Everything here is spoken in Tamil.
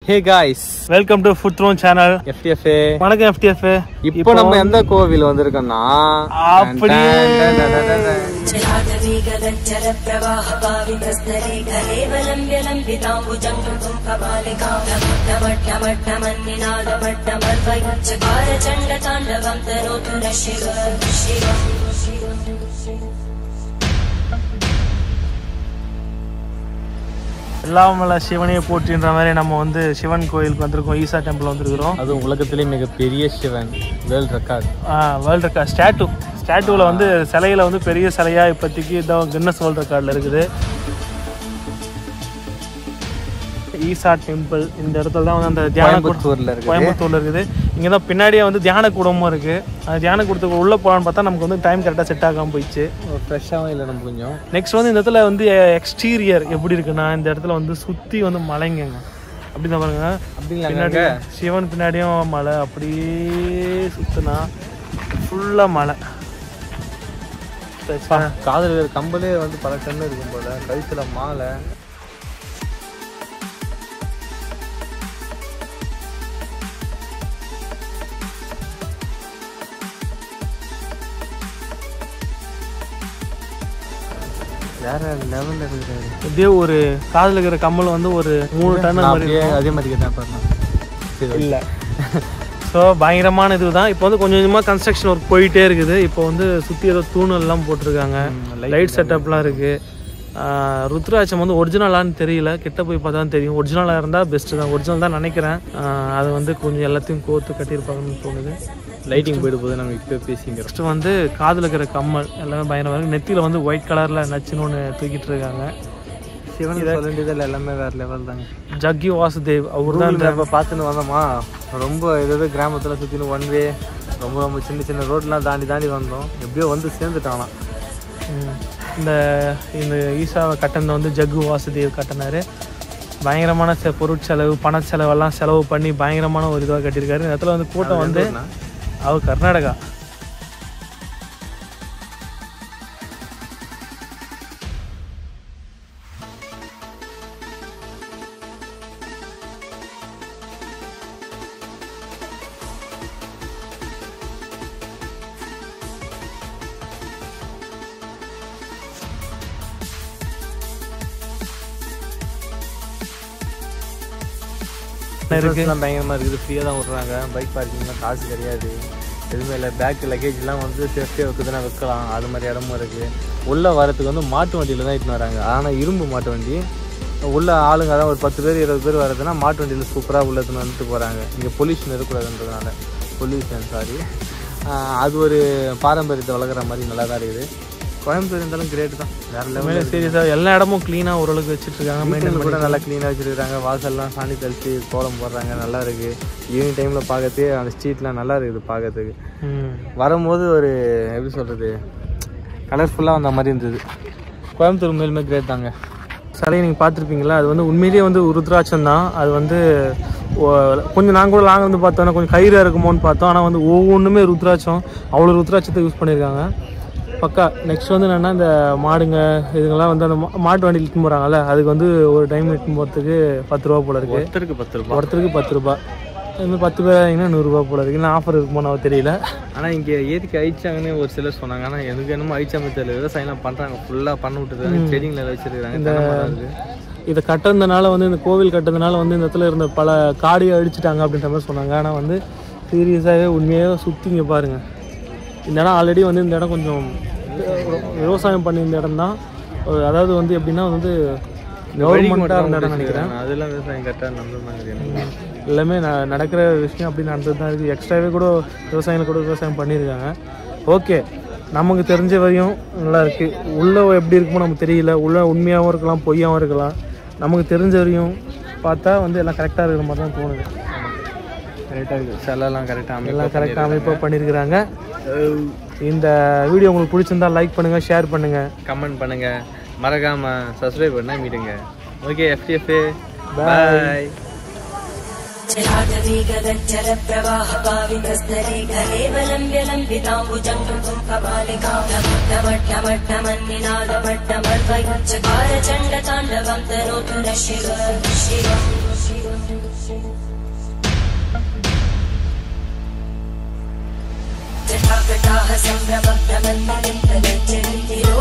Hey guys welcome to food throne channel FTFA வணக்கம் எஃப்டிஎஃப் இப்போ நம்ம எந்த கோவில் வந்திருக்கோம்னா அப்படியே. जलाटवीगदज्जल प्रवाह पावितस्तरे कलेवलम्ब्य लम्बिताम्बुजङ्गुं कपालिका चकार चण्डताण्डवं तनोतु न शिव शिव எல்லாம் வல்ல சிவனையை போற்றின்ற மாதிரி நம்ம வந்து சிவன் கோயிலுக்கு வந்திருக்கோம் ஈசா டெம்பிள் வந்திருக்கிறோம் அது உலகத்திலே மிகப்பெரிய Sivan world record world record statue ஸ்டாட்டுவில் வந்து சிலையில வந்து பெரிய சிலையா இப்போதைக்கு இதான் கின்னஸ் வேர்ல்ட் ரெக்கார்டில் இருக்குது ஈசா டெம்பிள் இந்த இடத்துல தான் வந்து அந்த தியான கூடம் கோயம்புத்தூர்ல இருக்கு கோயம்புத்தூர்ல இருக்குது இங்கே தான் பின்னாடியே வந்து தியான கூடமும் இருக்கு அந்த தியான கூடத்துக்கு உள்ளே போகலான்னு பார்த்தா நமக்கு வந்து டைம் கரெக்டாக செட் ஆகாமல் போயிடுச்சு ஃப்ரெஷ்ஷாகவும் இல்லை நம்ம கொஞ்சம் நெக்ஸ்ட் வந்து இந்த இடத்துல வந்து எக்ஸ்டீரியர் எப்படி இருக்குன்னா இந்த இடத்துல வந்து சுற்றி வந்து மலைங்கங்க அப்படி தான் பாருங்க அப்படிங்களா பின்னாடி சிவன் பின்னாடியும் மலை அப்படியே சுத்துனா ஃபுல்லாக மலை காதல் வேறு கம்பலே வந்து பல டன் இருக்கும் போல கழுத்துல மாலை வேற லெவல்ல இருக்கிறாரு அப்படியே ஒரு காதில் இருக்கிற கம்மல் வந்து ஒரு மூணு டன் நான் மாதிரி அப்படியே அதே மாதிரி கேட்டேன் பாருங்க இல்லை ஸோ பயங்கரமான இதுதான் இப்போ வந்து கொஞ்சம் கொஞ்சமாக கன்ஸ்ட்ரக்ஷன் ஒர்க் போயிட்டே இருக்குது இப்போ வந்து சுற்றி ஏதோ தூணெல்லாம் போட்டிருக்காங்க லைட் செட்டப்லாம் இருக்குது ருத்ராட்சம் வந்து ஒரிஜினலான்னு தெரியல கிட்ட போய் பார்த்தா தான் தெரியும் ஒரிஜினலாக இருந்தால் பெஸ்ட்டு தான் ஒரிஜினல் தான் நினைக்கிறேன் ஆஹ் அது வந்து கொஞ்சம் எல்லாத்தையும் கோர்த்து கட்டியிருப்பாங்கன்னு தோணுது லைட்டிங் போயிட்டு போது நம்ம இப்போ பேசிங்கிறோம் ஃபஸ்ட்டு வந்து காதில் இருக்கிற கம்மல் எல்லாமே பயங்கரமாக இருக்குது நெத்தியில் வந்து ஒயிட் கலரில் நச்சுன்னு ஒன்று தூக்கிட்டு இருக்காங்க சிவன் சொல்ல வேண்டியதில் எல்லாமே வேற லெவல் தாங்க ஜக்கி வாசுதேவ் அவர் தான் கூகுள் மேப்பை பார்த்துன்னு வந்தோமா ரொம்ப ஏதாவது கிராமத்தில் சுற்றினு ஒன் வே ரொம்ப ரொம்ப சின்ன சின்ன ரோட்லாம் தாண்டி தாண்டி வந்தோம் எப்படியோ வந்து சேர்ந்துட்டாங்களாம் ம். இந்த இந்த ஈசாவை கட்டினது வந்து ஜக்கு வாசுதேவ் கட்டினாரு பயங்கரமான செ பொருட்செலவு பண செலவெல்லாம் செலவு பண்ணி பயங்கரமான ஒரு இதுவாக கட்டியிருக்காரு இந்த இடத்துல வந்து கூட்டம் வந்து அவர் கர்நாடகா இருக்கு எல்லாம் பயங்கரமாக இருக்குது ஃப்ரீயாக தான் விட்றாங்க பைக் பார்க்கிங்லாம் காசு கிடையாது எதுவுமே இல்லை பேக் லக்கேஜ்லாம் வந்து சேஃப்டியாக வைக்கிறதுனா வைக்கலாம் அது மாதிரி இடமும் இருக்குது உள்ளே வரதுக்கு வந்து மாட்டு வண்டியில் தான் இட்டுன்னு வராங்க ஆனால் இரும்பு மாட்டு வண்டி உள்ள ஆளுங்க அதான் ஒரு பத்து பேர் இருபது பேர் வரதுன்னா மாட்டு வண்டியில் சூப்பராக உள்ள எடுத்துன்னு வந்துட்டு போகிறாங்க இங்கே பொல்யூஷன் இருக்கக்கூடாதுன்றதுனால பொல்யூஷன் சாரி அது ஒரு பாரம்பரியத்தை வளர்க்குற மாதிரி நல்லா தான் இருக்குது கோயம்புத்தூர் இருந்தாலும் கிரேட் தான் வேறு லெவலில் சீரியஸாக எல்லா இடமும் க்ளீனாக ஓரளவுக்கு வச்சுட்டு இருக்காங்க மெயின்டைன் கூட நல்லா க்ளீனாக வச்சுருக்காங்க வாசல்லாம் சாணி தெளித்து கோலம் போடுறாங்க நல்லா இருக்குது ஈவினிங் டைமில் பார்க்கறதுக்கு அந்த ஸ்ட்ரீட்லாம் நல்லா இருக்குது பார்க்கறதுக்கு ம். வரும்போது ஒரு எப்படி சொல்கிறது கலர்ஃபுல்லாக வந்த மாதிரி இருந்தது கோயம்புத்தூர் மேலுமே கிரேட் தாங்க சிலையை நீங்கள் பார்த்துருப்பீங்களா அது வந்து உண்மையிலேயே வந்து ருத்ராட்சம் தான் அது வந்து ஓ- கொஞ்சம் நாங்கள் கூட லாங் வந்து பார்த்தோன்னா கொஞ்சம் கயிறாக இருக்குமோன்னு பார்த்தோம் ஆனால் வந்து ஒவ்வொன்றுமே ருத்ராட்சம் அவ்வளோ ருத்ராட்சத்தை யூஸ் பண்ணியிருக்காங்க பக்கா நெக்ஸ்ட் வந்து என்னென்னா இந்த மாடுங்க இதுங்கெல்லாம் வந்து அந்த மா- மாட்டு வண்டியில் இட்டுன்னு போகிறாங்கல்ல அதுக்கு வந்து ஒரு டைம் இட்டுன்னு போகிறதுக்கு பத்து ரூபா போல இருக்குது ஒருத்தருக்கு பத்து ரூபா ஒருத்தருக்கு பத்து ரூபா இதுமாதிரி பத்து பேர் ஆகிங்கன்னா நூறுரூவா போல இருக்குது இல்லை ஆஃபர் இருக்குமோ நான் தெரியல ஆனால் இங்கே ஏரிக்கு அழிச்சாங்கன்னு ஒரு சிலர் சொன்னாங்க ஆனால் எனக்கு என்னமோ அழிச்சாம தெரியல விவசாயம்லாம் பண்ணுறாங்க ஃபுல்லாக பண்ண விட்டுருக்காங்க செடிங்களை வச்சிருக்காங்க தென்னை மரம் இருக்கு. இதை கட்டுறதுனால வந்து இந்த கோவில் கட்டுறதுனால வந்து இந்த இடத்துல இருந்த பல காடியை அழிச்சிட்டாங்க அப்படின்ற மாதிரி சொன்னாங்க ஆனால் வந்து சீரியஸாகவே உண்மையாக சுற்றி இங்கே பாருங்கள் இந்த இடம் ஆல்ரெடி வந்து இந்த இடம் கொஞ்சம் விவசாயம் பண்ணியிருந்த இடம் தான் அதாவது வந்து எப்படின்னா வந்து கவர்மெண்ட்டாக இருந்த இடம் நினைக்கிறேன் அதெல்லாம் விவசாயம் கரெக்டாக நடந்த மாதிரி எனக்கு. எல்லாமே ந- நடக்கிற விஷயம் அப்படி நடந்தது தான் இருக்குது எக்ஸ்ட்ராவே கூட விவசாயிகள் கூட விவசாயம் பண்ணியிருக்காங்க ஓகே நமக்கு தெரிஞ்ச வரையும் நல்லா இருக்குது உள்ளே எப்படி இருக்குமோ நமக்கு தெரியல உள்ள உண்மையாகவும் இருக்கலாம் பொய்யாகவும் இருக்கலாம் நமக்கு தெரிஞ்ச வரையும் பார்த்தா வந்து எல்லாம் கரெக்டாக இருக்கிற மாதிரி தான் தோணுது கரெக்டாக இருக்குது செலெல்லாம் கரெக்டாக எல்லாம் கரெக்டாக அமைப்பாக பண்ணியிருக்கிறாங்க இந்த வீடியோ உங்களுக்கு பிடிச்சிருந்தா லைக் பண்ணுங்கள் ஷேர் பண்ணுங்கள் கமெண்ட் பண்ணுங்க மறக்காம சப்ஸ்கிரைப் பண்ணா மீடுங்க ஓகே எஃப்டிஎஃப் பாய் जलाटवीगदज्जल प्रवाह पावितस्तरे कलेवलम्ब्य लम्बिताम्बुजङ्गुं कपालिका चकार चण्डताण्डवं तनोतु न शिव शिव शिव जटाकटाः सम्भ्रमभ्रमन्मलिन्दगच्छन्ति